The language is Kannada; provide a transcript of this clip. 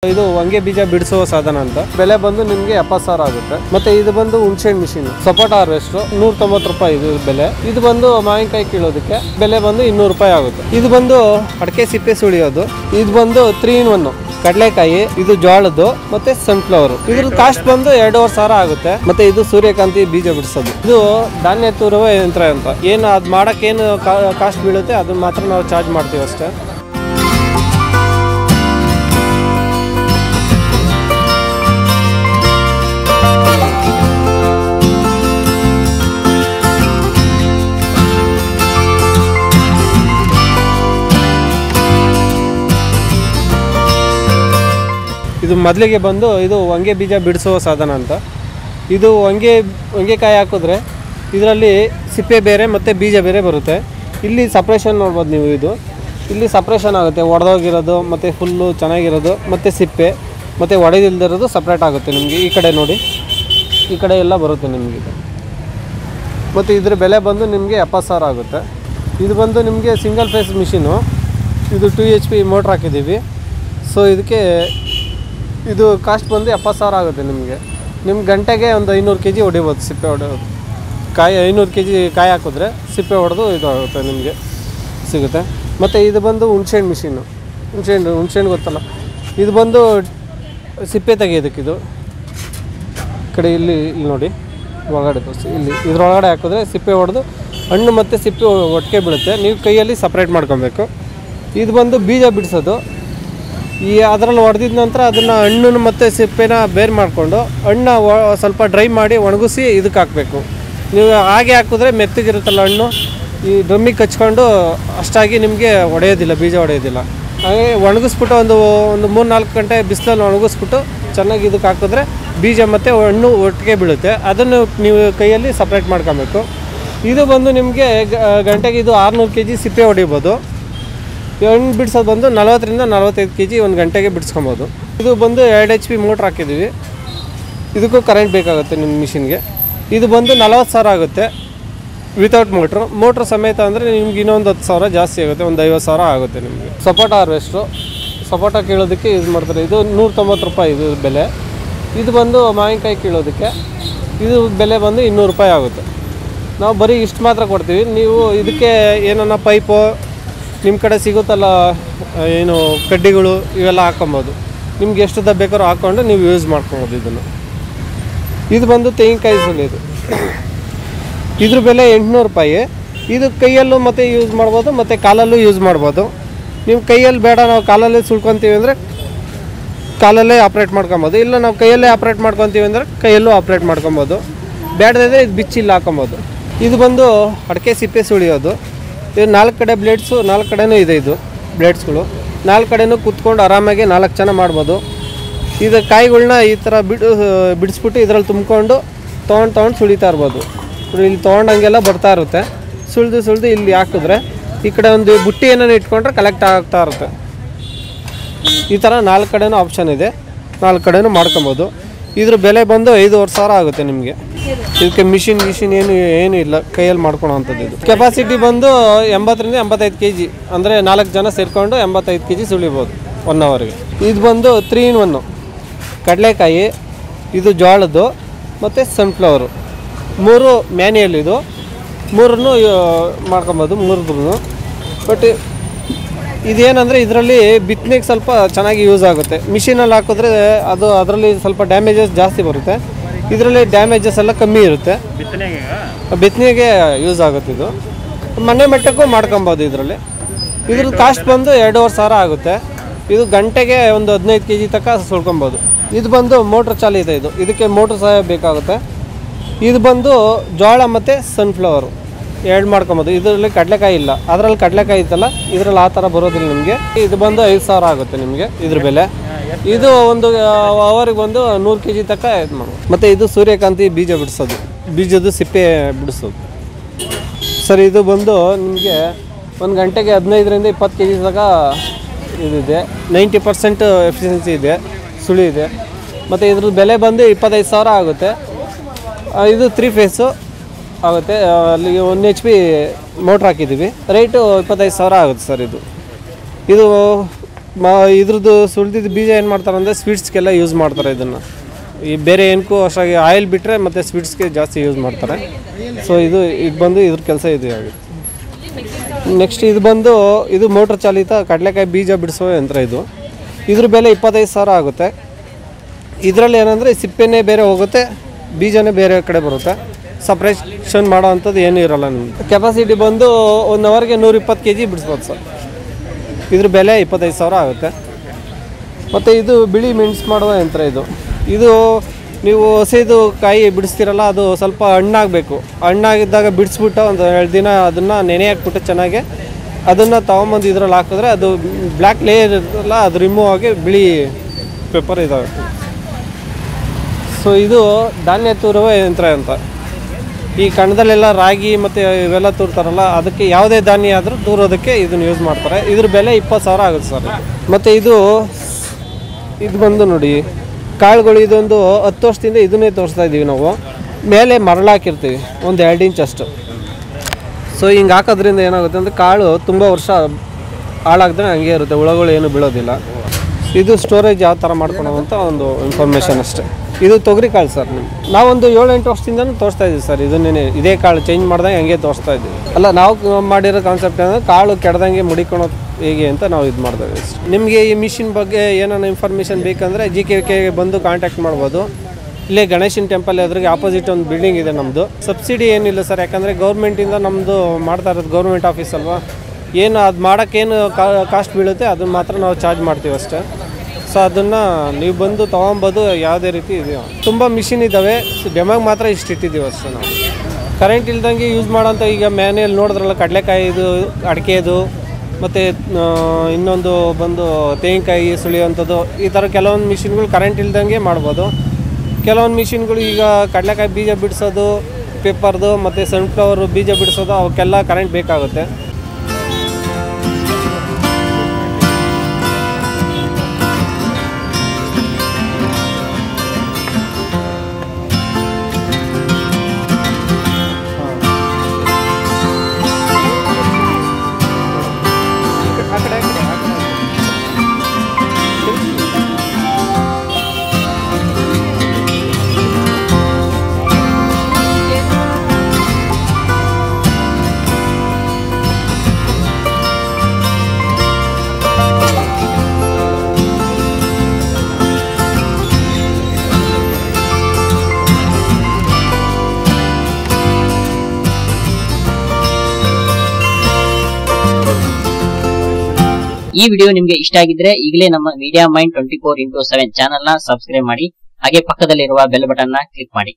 ಇದು ಹೊಂಗೆ ಬೀಜ ಬಿಡಿಸುವ ಸಾಧನ ಅಂತ ಬೆಲೆ ಬಂದು ನಿಮಗೆ ಎಪ್ಪತ್ತು ಸಾವಿರ ಆಗುತ್ತೆ ಮತ್ತೆ ಇದು ಬಂದು ಹುಣ್ಸೆಹಣ್ಣು ಮಿಷಿನ್ ಸಪೋಟ ಹಾರ್ವೆಸ್ಟರ್ ನೂರ ತೊಂಬತ್ತು ರೂಪಾಯಿ ಇದು ಬೆಲೆ ಇದು ಬಂದು ಮಾವಿನಕಾಯಿ ಕೀಳೋದಕ್ಕೆ ಬೆಲೆ ಬಂದು ಇನ್ನೂರು ರೂಪಾಯಿ ಆಗುತ್ತೆ ಇದು ಬಂದು ಅಡಕೆ ಸಿಪ್ಪೆ ಸುಳಿಯೋದು ಇದು ಬಂದು ತ್ರೀ ಇನ್ ಒನ್ ಕಡಲೆಕಾಯಿ ಇದು ಜೋಳದ್ದು ಮತ್ತೆ ಸನ್ಫ್ಲವರ್ ಇದ್ರ ಕಾಸ್ಟ್ ಬಂದು ಎರಡೂವರೆ ಸಾವಿರ ಆಗುತ್ತೆ ಮತ್ತೆ ಇದು ಸೂರ್ಯಕಾಂತಿ ಬೀಜ ಬಿಡಿಸೋದು ಇದು ಧಾನ್ಯ ತೂರುವ ಯಂತ್ರ ಅಂತ ಏನು ಅದು ಮಾಡಕ್ಕೆ ಏನು ಕಾಸ್ಟ್ ಬೀಳುತ್ತೆ ಅದನ್ನ ಮಾತ್ರ ನಾವು ಚಾರ್ಜ್ ಮಾಡ್ತೀವಿ ಅಷ್ಟೇ ಇದು ಮೊದಲಿಗೆ ಬಂದು ಇದು ಹೊಂಗೆ ಬೀಜ ಬಿಡಿಸುವ ಸಾಧನ ಅಂತ ಇದು ಹೊಂಗೆ ಹೊಂಗೆಕಾಯಿ ಹಾಕಿದ್ರೆ ಇದರಲ್ಲಿ ಸಿಪ್ಪೆ ಬೇರೆ ಮತ್ತು ಬೀಜ ಬೇರೆ ಬರುತ್ತೆ ಇಲ್ಲಿ ಸಪ್ರೇಷನ್ ನೋಡ್ಬೋದು ನೀವು ಇದು ಇಲ್ಲಿ ಸಪ್ರೇಷನ್ ಆಗುತ್ತೆ ಒಡೆದೋಗಿರೋದು ಮತ್ತು ಫುಲ್ಲು ಚೆನ್ನಾಗಿರೋದು ಮತ್ತು ಸಿಪ್ಪೆ ಮತ್ತು ಒಡೆದಿಲ್ದಿರೋದು ಸಪ್ರೇಟ್ ಆಗುತ್ತೆ ನಿಮಗೆ ಈ ಕಡೆ ನೋಡಿ ಈ ಕಡೆ ಎಲ್ಲ ಬರುತ್ತೆ ನಿಮಗೆ ಇದು ಮತ್ತು ಇದ್ರ ಬೆಲೆ ಬಂದು ನಿಮಗೆ ಎಪ್ಪತ್ತು ಸಾವಿರ ಆಗುತ್ತೆ ಇದು ಬಂದು ನಿಮಗೆ ಸಿಂಗಲ್ ಫೇಸ್ ಮಿಷಿನು ಇದು ಟು ಎಚ್ ಪಿ ಮೋಟ್ರ್ ಹಾಕಿದ್ದೀವಿ ಸೊ ಇದಕ್ಕೆ ಇದು ಕಾಸ್ಟ್ ಬಂದು ಎಪ್ಪತ್ತು ಸಾವಿರ ಆಗುತ್ತೆ ನಿಮಗೆ ನಿಮ್ಮ ಗಂಟೆಗೆ ಒಂದು ಐನೂರು ಕೆ ಜಿ ಹೊಡಿಬೋದು ಸಿಪ್ಪೆ ಹೊಡೆಯೋದು ಕಾಯಿ ಐನೂರು ಕೆ ಜಿ ಕಾಯಿ ಹಾಕಿದ್ರೆ ಸಿಪ್ಪೆ ಹೊಡೆದು ಇದು ಆಗುತ್ತೆ ನಿಮಗೆ ಸಿಗುತ್ತೆ ಮತ್ತು ಇದು ಬಂದು ಹುಣ್ಸೆಹಣ್ಣು ಮಿಷಿನು ಹುಣ್ಸೆಹಣ್ಣು ಹುಣ್ಸೆಹಣ್ಣು ಗೊತ್ತಲ್ಲ ಇದು ಬಂದು ಸಿಪ್ಪೆ ತೆಗಿಯೋದಕ್ಕೆ ಇದು ಈ ಕಡೆ ಇಲ್ಲಿ ಇಲ್ಲಿ ನೋಡಿ ಒಳಗಡೆ ತೋರಿಸಿ ಇಲ್ಲಿ ಇದ್ರೊಳಗಡೆ ಹಾಕಿದ್ರೆ ಸಿಪ್ಪೆ ಹೊಡೆದು ಹಣ್ಣು ಮತ್ತು ಸಿಪ್ಪೆ ಒಟ್ಟಿಗೆ ಬೀಳುತ್ತೆ ನೀವು ಕೈಯಲ್ಲಿ ಸಪ್ರೇಟ್ ಮಾಡ್ಕೊಬೇಕು ಇದು ಬಂದು ಬೀಜ ಬಿಡಿಸೋದು ಈ ಅದರಲ್ಲಿ ಹೊಡೆದಿದ ನಂತರ ಅದನ್ನು ಹಣ್ಣನ್ನು ಮತ್ತು ಸಿಪ್ಪೆನ ಬೇರೆ ಮಾಡಿಕೊಂಡು ಹಣ್ಣು ಒ- ಸ್ವಲ್ಪ ಡ್ರೈ ಮಾಡಿ ಒಣಗಿಸಿ ಇದಕ್ಕೆ ಹಾಕಬೇಕು ನೀವು ಹಾಗೆ ಹಾಕಿದ್ರೆ ಮೆತ್ತಗಿರುತ್ತಲ್ಲ ಹಣ್ಣು ಈ ಡ್ರಮ್ಮಿಗೆ ಕಚ್ಕೊಂಡು ಅಷ್ಟಾಗಿ ನಿಮಗೆ ಹೊಡೆಯೋದಿಲ್ಲ ಬೀಜ ಹೊಡೆಯೋದಿಲ್ಲ ಹಾಗೆ ಒಣಗಿಸ್ಬಿಟ್ಟು ಒಂದು ಒಂದು ಮೂರು ನಾಲ್ಕು ಗಂಟೆ ಬಿಸಿಲಲ್ಲಿ ಒಣಗಿಸ್ಬಿಟ್ಟು ಚೆನ್ನಾಗಿ ಇದಕ್ಕೆ ಹಾಕಿದ್ರೆ ಬೀಜ ಮತ್ತು ಹಣ್ಣು ಒಟ್ಟಿಗೆ ಬೀಳುತ್ತೆ ಅದನ್ನು ನೀವು ಕೈಯಲ್ಲಿ ಸಪ್ರೇಟ್ ಮಾಡ್ಕೊಬೇಕು ಇದು ಬಂದು ನಿಮಗೆ ಗಂಟೆಗೆ ಇದು ಆರುನೂರು ಕೆ ಜಿ ಸಿಪ್ಪೆ ಹೊಡಿಬೋದು ಹಣ್ಣು ಬಿಡಿಸೋದು ಬಂದು ನಲವತ್ತರಿಂದ ನಲವತ್ತೈದು ಕೆ ಜಿ ಒಂದು ಗಂಟೆಗೆ ಬಿಡಿಸ್ಕೊಬೋದು ಇದು ಬಂದು ಎರಡು ಎಚ್ ಪಿ ಮೋಟ್ರ್ ಹಾಕಿದ್ದೀವಿ ಇದಕ್ಕೂ ಕರೆಂಟ್ ಬೇಕಾಗುತ್ತೆ ನಿಮ್ಮ ಮಿಷಿನ್ಗೆ ಇದು ಬಂದು ನಲವತ್ತು ಸಾವಿರ ಆಗುತ್ತೆ ವಿತೌಟ್ ಮೋಟ್ರು ಮೋಟ್ರ್ ಸಮೇತ ಅಂದರೆ ನಿಮ್ಗೆ ಇನ್ನೊಂದು ಹತ್ತು ಸಾವಿರ ಜಾಸ್ತಿ ಆಗುತ್ತೆ ಒಂದು ಐವತ್ತು ಸಾವಿರ ಆಗುತ್ತೆ ನಿಮಗೆ ಸಪೋಟ ಹಾರ್ವೆಸ್ಟ್ರು ಸಪೋಟ ಕೀಳೋದಕ್ಕೆ ಯೂಸ್ ಮಾಡ್ತಾರೆ ಇದು ನೂರ ತೊಂಬತ್ತು ರೂಪಾಯಿ ಇದು ಬೆಲೆ ಇದು ಬಂದು ಮಾವಿನಕಾಯಿ ಕೀಳೋದಕ್ಕೆ ಇದು ಬೆಲೆ ಬಂದು ಇನ್ನೂರು ರೂಪಾಯಿ ಆಗುತ್ತೆ ನಾವು ಬರೀ ಇಷ್ಟು ಮಾತ್ರ ಕೊಡ್ತೀವಿ ನೀವು ಇದಕ್ಕೆ ಏನನ್ನ ಪೈಪು ನಿಮ್ಮ ಕಡೆ ಸಿಗುತ್ತಲ್ಲ ಆ, ಏನು ಕಡ್ಡಿಗಳು ಇವೆಲ್ಲ ಹಾಕೊಬೋದು ನಿಮ್ಗೆ ಎಷ್ಟು ಉದ್ದ ಬೇಕಾದ್ರೂ ಹಾಕ್ಕೊಂಡು ನೀವು ಯೂಸ್ ಮಾಡ್ಕೊಬೋದು ಇದನ್ನು ಇದು ಬಂದು ತೆಂಗಿನಕಾಯಿ ಸುಲಿಯೋದು ಇದ್ರ ಬೆಲೆ ಎಂಟುನೂರು ರೂಪಾಯಿ ಇದು ಕೈಯಲ್ಲೂ ಮತ್ತು ಯೂಸ್ ಮಾಡ್ಬೋದು ಮತ್ತು ಕಾಲಲ್ಲೂ ಯೂಸ್ ಮಾಡ್ಬೋದು ನೀವು ಕೈಯಲ್ಲಿ ಬೇಡ ನಾವು ಕಾಲಲ್ಲೇ ಸುಳ್ಕೊತೀವಿ ಅಂದರೆ ಕಾಲಲ್ಲೇ ಆಪ್ರೇಟ್ ಮಾಡ್ಕೊಬೋದು ಇಲ್ಲ ನಾವು ಕೈಯಲ್ಲೇ ಆಪ್ರೇಟ್ ಮಾಡ್ಕೊತೀವಿ ಅಂದರೆ ಕೈಯಲ್ಲೂ ಆಪ್ರೇಟ್ ಮಾಡ್ಕೊಬೋದು ಬೇಡದಿದ್ರೆ ಇದು ಬಿಚ್ಚಿಲ್ಲ ಹಾಕೊಬೋದು ಇದು ಬಂದು ಅಡಕೆ ಸಿಪ್ಪೆ ಸುಳಿಯೋದು ಇದು ನಾಲ್ಕು ಕಡೆ ಬ್ಲೇಡ್ಸು ನಾಲ್ಕು ಕಡೆನೂ ಇದೆ ಇದು ಬ್ಲೇಡ್ಸ್ಗಳು ನಾಲ್ಕು ಕಡೆನೂ ಕುತ್ಕೊಂಡು ಆರಾಮಾಗಿ ನಾಲ್ಕು ಜನ ಮಾಡ್ಬೋದು ಇದು ಕಾಯಿಗಳ್ನ ಈ ಥರ ಬಿಡು ಬಿಡಿಸ್ಬಿಟ್ಟು ಇದರಲ್ಲಿ ತುಂಬಿಕೊಂಡು ತೊಗೊಂಡು ತೊಗೊಂಡು ಸುಳಿತಾ ಇರ್ಬೋದು ಇಲ್ಲಿ ತೊಗೊಂಡಂಗೆಲ್ಲ ಬರ್ತಾ ಇರುತ್ತೆ ಸುಳಿದು ಸುಳಿದು ಇಲ್ಲಿ ಹಾಕಿದ್ರೆ ಈ ಕಡೆ ಒಂದು ಬುಟ್ಟಿ ಏನಾರು ಇಟ್ಕೊಂಡ್ರೆ ಕಲೆಕ್ಟ್ ಆಗ್ತಾ ಇರುತ್ತೆ ಈ ಥರ ನಾಲ್ಕು ಕಡೆನೂ ಆಪ್ಷನ್ ಇದೆ ನಾಲ್ಕು ಕಡೆನೂ ಮಾಡ್ಕೊಬೋದು ಇದ್ರ ಬೆಲೆ ಬಂದು ಐದೂವರೆ ಸಾವಿರ ಆಗುತ್ತೆ ನಿಮಗೆ ಇದಕ್ಕೆ ಮಿಷಿನ್ ಗಿಷಿನ್ ಏನು ಏನು ಇಲ್ಲ ಕೈಯಲ್ಲಿ ಮಾಡ್ಕೊಳೋ ಅಂಥದ್ದು ಇದು ಕೆಪಾಸಿಟಿ ಬಂದು ಎಂಬತ್ತರಿಂದ ಎಂಬತ್ತೈದು ಕೆ ಜಿ ಅಂದರೆ ನಾಲ್ಕು ಜನ ಸೇರಿಕೊಂಡು ಎಂಬತ್ತೈದು ಕೆ ಜಿ ಸುಳಿಬೋದು ಒನ್ ಅವರ್ಗೆ ಇದು ಬಂದು ತ್ರೀ ಇನ್ ಒನ್ನು ಕಡಲೆಕಾಯಿ ಇದು ಜೋಳದ್ದು ಮತ್ತು ಸನ್ಫ್ಲವರು ಮೂರು ಮ್ಯಾನ್ಯಲ್ ಇದು ಮೂರನ್ನು ಮಾಡ್ಕೊಬೋದು ಮೂರದ್ದು ಬಟ್ ಇದೇನಂದರೆ ಇದರಲ್ಲಿ ಬಿತ್ತನೆಗೆ ಸ್ವಲ್ಪ ಚೆನ್ನಾಗಿ ಯೂಸ್ ಆಗುತ್ತೆ ಮಿಷಿನಲ್ಲಿ ಹಾಕಿದ್ರೆ ಅದು ಅದರಲ್ಲಿ ಸ್ವಲ್ಪ ಡ್ಯಾಮೇಜಸ್ ಜಾಸ್ತಿ ಬರುತ್ತೆ ಇದರಲ್ಲಿ ಡ್ಯಾಮೇಜಸ್ ಎಲ್ಲ ಕಮ್ಮಿ ಇರುತ್ತೆ ಬಿತ್ತನೆಗೆ ಯೂಸ್ ಆಗುತ್ತೆ ಇದು ಮನೆ ಮಟ್ಟಕ್ಕೂ ಮಾಡ್ಕೊಬೋದು ಇದರಲ್ಲಿ ಇದ್ರ ಕಾಸ್ಟ್ ಬಂದು ಎರಡೂವರೆ ಸಾವಿರ ಆಗುತ್ತೆ ಇದು ಗಂಟೆಗೆ ಒಂದು ಹದಿನೈದು ಕೆ ಜಿ ತನಕ ಸುಳ್ಕೊಬೋದು ಇದು ಬಂದು ಮೋಟ್ರ್ ಚಾಲಿತ ಇದು ಇದಕ್ಕೆ ಮೋಟ್ರ್ ಸಹ ಬೇಕಾಗುತ್ತೆ ಇದು ಬಂದು ಜೋಳ ಮತ್ತು ಸನ್ಫ್ಲವರು ಎರಡು ಮಾಡ್ಕೊಬೋದು ಇದರಲ್ಲಿ ಕಡಲೆಕಾಯಿ ಇಲ್ಲ ಅದರಲ್ಲಿ ಕಡಲೆಕಾಯಿ ಇತ್ತಲ್ಲ ಇದರಲ್ಲಿ ಆ ಥರ ಬರೋದಿಲ್ಲ ನಿಮಗೆ ಇದು ಬಂದು ಐದು ಸಾವಿರ ಆಗುತ್ತೆ ನಿಮಗೆ ಇದ್ರ ಬೆಲೆ ಇದು ಒಂದು ಅವರಿಗೆ ಬಂದು ನೂರು ಕೆ ಜಿ ತನಕ ಇದು ಮಾಡ್ಬೋದು ಮತ್ತು ಇದು ಸೂರ್ಯಕಾಂತಿ ಬೀಜ ಬಿಡಿಸೋದು ಬೀಜದ ಸಿಪ್ಪೆ ಬಿಡಿಸೋದು ಸರ್ ಇದು ಬಂದು ನಿಮಗೆ ಒಂದು ಗಂಟೆಗೆ ಹದಿನೈದರಿಂದ ಇಪ್ಪತ್ತು ಕೆ ಜಿ ತನಕ ಇದಿದೆ ನೈಂಟಿ ಪರ್ಸೆಂಟ್ ಎಫಿಷಿಯನ್ಸಿ ಇದೆ ಸುಳಿ ಇದೆ ಮತ್ತು ಇದ್ರ ಬೆಲೆ ಬಂದು ಇಪ್ಪತ್ತೈದು ಸಾವಿರ ಆಗುತ್ತೆ ಆ, ಇದು ತ್ರೀ ಫೇಸು ಆಗುತ್ತೆ ಆ, ಅಲ್ಲಿಗೆ ಒನ್ ಎಚ್ ಪಿ ಮೋಟ್ರ್ ಹಾಕಿದ್ದೀವಿ ರೇಟು ಇಪ್ಪತ್ತೈದು ಸಾವಿರ ಆಗುತ್ತೆ ಸರ್ ಇದು ಇದು ಮ ಇದ್ರದ್ದು ಸುಳಿದಿದ್ದು ಬೀಜ ಏನು ಮಾಡ್ತಾರೆ ಅಂದರೆ ಸ್ವೀಟ್ಸ್ಗೆಲ್ಲ ಯೂಸ್ ಮಾಡ್ತಾರೆ ಇದನ್ನು ಈ ಬೇರೆ ಏನಕ್ಕೂ ಅಷ್ಟಾಗಿ ಆಯಿಲ್ ಬಿಟ್ಟರೆ ಮತ್ತು ಸ್ವೀಟ್ಸ್ಗೆ ಜಾಸ್ತಿ ಯೂಸ್ ಮಾಡ್ತಾರೆ ಸೊ ಇದು ಇದು ಬಂದು ಇದ್ರ ಕೆಲಸ ಇದು ಆಗುತ್ತೆ ನೆಕ್ಸ್ಟ್ ಇದು ಬಂದು ಇದು ಮೋಟ್ರ್ ಚಾಲಿತ ಕಡಲೆಕಾಯಿ ಬೀಜ ಬಿಡಿಸೋ ಯಂತ್ರ ಇದು ಇದ್ರ ಬೆಲೆ ಇಪ್ಪತ್ತೈದು ಸಾವಿರ ಆಗುತ್ತೆ ಇದರಲ್ಲಿ ಏನಂದರೆ ಸಿಪ್ಪೆನೇ ಬೇರೆ ಹೋಗುತ್ತೆ ಬೀಜನೇ ಬೇರೆ ಕಡೆ ಬರುತ್ತೆ ಸಪ್ರೇಷನ್ ಮಾಡೋ ಅಂಥದ್ದು ಏನೂ ಇರಲ್ಲ ನಿಮ್ಗೆ ಕೆಪಾಸಿಟಿ ಬಂದು ಒನ್ ಅವರ್ಗೆ ನೂರಿಪ್ಪತ್ತು ಕೆ ಜಿ ಬಿಡಿಸ್ಬೋದು ಸರ್ ಇದ್ರ ಬೆಲೆ ಇಪ್ಪತ್ತೈದು ಸಾವಿರ ಆಗುತ್ತೆ ಮತ್ತು ಇದು ಬಿಳಿ ಮೆಣಸು ಮಾಡುವ ಯಂತ್ರ ಇದು ಇದು ನೀವು ಹಸಿದು ಕಾಯಿ ಬಿಡಿಸ್ತೀರಲ್ಲ ಅದು ಸ್ವಲ್ಪ ಹಣ್ಣಾಗಬೇಕು ಹಣ್ಣಾಗಿದ್ದಾಗ ಬಿಡಿಸ್ಬಿಟ್ಟು ಒಂದು ಎರಡು ದಿನ ಅದನ್ನು ನೆನೆ ಹಾಕ್ಬಿಟ್ಟು ಚೆನ್ನಾಗಿ ಅದನ್ನು ತೊಗೊಂಬಂದು ಇದ್ರಲ್ಲಿ ಹಾಕಿದ್ರೆ ಅದು ಬ್ಲ್ಯಾಕ್ ಲೇಯರ್ ಇರುತ್ತಲ್ಲ ಅದು ರಿಮೂವ್ ಆಗಿ ಬಿಳಿ ಪೇಪರ್ ಇದಾಗುತ್ತೆ ಸೊ ಇದು ಧಾನ್ಯ ತೂರುವ ಯಂತ್ರ ಅಂತ ಈ ಕಣದಲ್ಲೆಲ್ಲ ರಾಗಿ ಮತ್ತು ಇವೆಲ್ಲ ತೂರ್ತಾರಲ್ಲ ಅದಕ್ಕೆ ಯಾವುದೇ ಧಾನ್ಯ ಆದರೂ ತೂರೋದಕ್ಕೆ ಇದನ್ನು ಯೂಸ್ ಮಾಡ್ತಾರೆ ಇದ್ರ ಬೆಲೆ ಇಪ್ಪತ್ತು ಸಾವಿರ ಆಗುತ್ತೆ ಸರ್ ಮತ್ತು ಇದು ಇದು ಬಂದು ನೋಡಿ ಕಾಳುಗಳು ಇದೊಂದು ಹತ್ತು ವರ್ಷದಿಂದ ಇದನ್ನೇ ತೋರಿಸ್ತಾ ಇದ್ದೀವಿ ನಾವು ಮೇಲೆ ಮರಳು ಹಾಕಿರ್ತೀವಿ ಒಂದು ಎರಡು ಇಂಚ್ ಅಷ್ಟು ಸೊ ಹಿಂಗೆ ಹಾಕೋದ್ರಿಂದ ಏನಾಗುತ್ತೆ ಅಂದರೆ ಕಾಳು ತುಂಬ ವರ್ಷ ಹಾಳಾಗ್ದ್ರೆ ಹಂಗೆ ಇರುತ್ತೆ ಹುಳಗಳು ಏನು ಬೀಳೋದಿಲ್ಲ ಇದು ಸ್ಟೋರೇಜ್ ಯಾವ ಥರ ಮಾಡ್ಕೊಳೋದು ಅಂತ ಒಂದು ಇನ್ಫಾರ್ಮೇಷನ್ ಅಷ್ಟೇ ಇದು ತೊಗರಿ ಕಾಳು ಸರ್ ನಿಮ್ಗೆ ನಾವೊಂದು ಏಳು ಎಂಟು ವರ್ಷದಿಂದನೂ ತೋರಿಸ್ತಾ ಇದ್ದೀವಿ ಸರ್ ಇದನ್ನೇ ಇದೇ ಕಾಳು ಚೇಂಜ್ ಮಾಡ್ದಂಗೆ ಹಂಗೆ ತೋರಿಸ್ತಾ ಇದ್ದೀವಿ ಅಲ್ಲ ನಾವು ಮಾಡಿರೋ ಕಾನ್ಸೆಪ್ಟ್ ಅಂದರೆ ಕಾಳು ಕೆಡ್ದಂಗೆ ಮುಡಿಕೊಳೋದು ಹೇಗೆ ಅಂತ ನಾವು ಇದು ಮಾಡ್ತಾ ಇದ್ದೀವಿ ಅಷ್ಟೇ. ನಿಮಗೆ ಈ ಮಿಷಿನ್ ಬಗ್ಗೆ ಏನಾನ ಇನ್ಫಾರ್ಮೇಷನ್ ಬೇಕಂದರೆ ಜಿ ಕೆ ಕೆ ಬಂದು ಕಾಂಟ್ಯಾಕ್ಟ್ ಮಾಡ್ಬೋದು ಇಲ್ಲೇ ಗಣೇಶನ್ ಟೆಂಪಲ್ ಎದುರಿಗೆ ಆಪೋಸಿಟ್ ಒಂದು ಬಿಲ್ಡಿಂಗ್ ಇದೆ ನಮ್ಮದು ಸಬ್ಸಿಡಿ ಏನಿಲ್ಲ ಸರ್ ಯಾಕಂದರೆ ಗೌರ್ಮೆಂಟಿಂದ ನಮ್ಮದು ಮಾಡ್ತಾ ಇರೋದು ಗೌರ್ಮೆಂಟ್ ಆಫೀಸ್ ಅಲ್ವಾ ಏನು ಅದು ಮಾಡೋಕ್ಕೇನು ಕಾಸ್ಟ್ ಬೀಳುತ್ತೆ ಅದನ್ನು ಮಾತ್ರ ನಾವು ಚಾರ್ಜ್ ಮಾಡ್ತೀವಿ ಅಷ್ಟೇ ಸೊ ಅದನ್ನು ನೀವು ಬಂದು ತೊಗೊಬೋದು ಯಾವುದೇ ರೀತಿ ಇದೆಯೋ ತುಂಬ ಮಿಷಿನ್ ಇದ್ದಾವೆ ಡೆಮಾಗ್ ಮಾತ್ರ ಇಷ್ಟು ಇಟ್ಟಿದ್ದೀವಿ ಅಷ್ಟೇ ನಾವು ಕರೆಂಟ್ ಇಲ್ದಂಗೆ ಯೂಸ್ ಮಾಡೋಂಥ ಈಗ ಮ್ಯಾನೇಲಿ ನೋಡಿದ್ರಲ್ಲ ಕಡಲೆಕಾಯಿದು ಅಡಿಕೆದು ಮತ್ತು ಇನ್ನೊಂದು ಬಂದು ತೆಂಗಿನಕಾಯಿ ಸುಳಿಯುವಂಥದ್ದು ಈ ಥರ ಕೆಲವೊಂದು ಮಿಷಿನ್ಗಳು ಕರೆಂಟ್ ಇಲ್ದಂಗೆ ಮಾಡ್ಬೋದು ಕೆಲವೊಂದು ಮಿಷಿನ್ಗಳು ಈಗ ಕಡಲೆಕಾಯಿ ಬೀಜ ಬಿಡಿಸೋದು ಪೇಪರ್ದು ಮತ್ತು ಸನ್ಫ್ಲವರ್ ಬೀಜ ಬಿಡಿಸೋದು ಅವಕ್ಕೆಲ್ಲ ಕರೆಂಟ್ ಬೇಕಾಗುತ್ತೆ ಈ ವಿಡಿಯೋ ನಿಮ್ಗೆ ಇಷ್ಟ ಆಗಿದ್ರೆ ಈಗಲೇ ನಮ್ಮ media mind twenty four into seven channel ನ ಸಬ್ಸ್ಕ್ರೈಬ್ ಮಾಡಿ ಹಾಗೆ ಪಕ್ಕದಲ್ಲಿರುವ ಬೆಲ್ ಬಟನ್ ನ ಕ್ಲಿಕ್ ಮಾಡಿ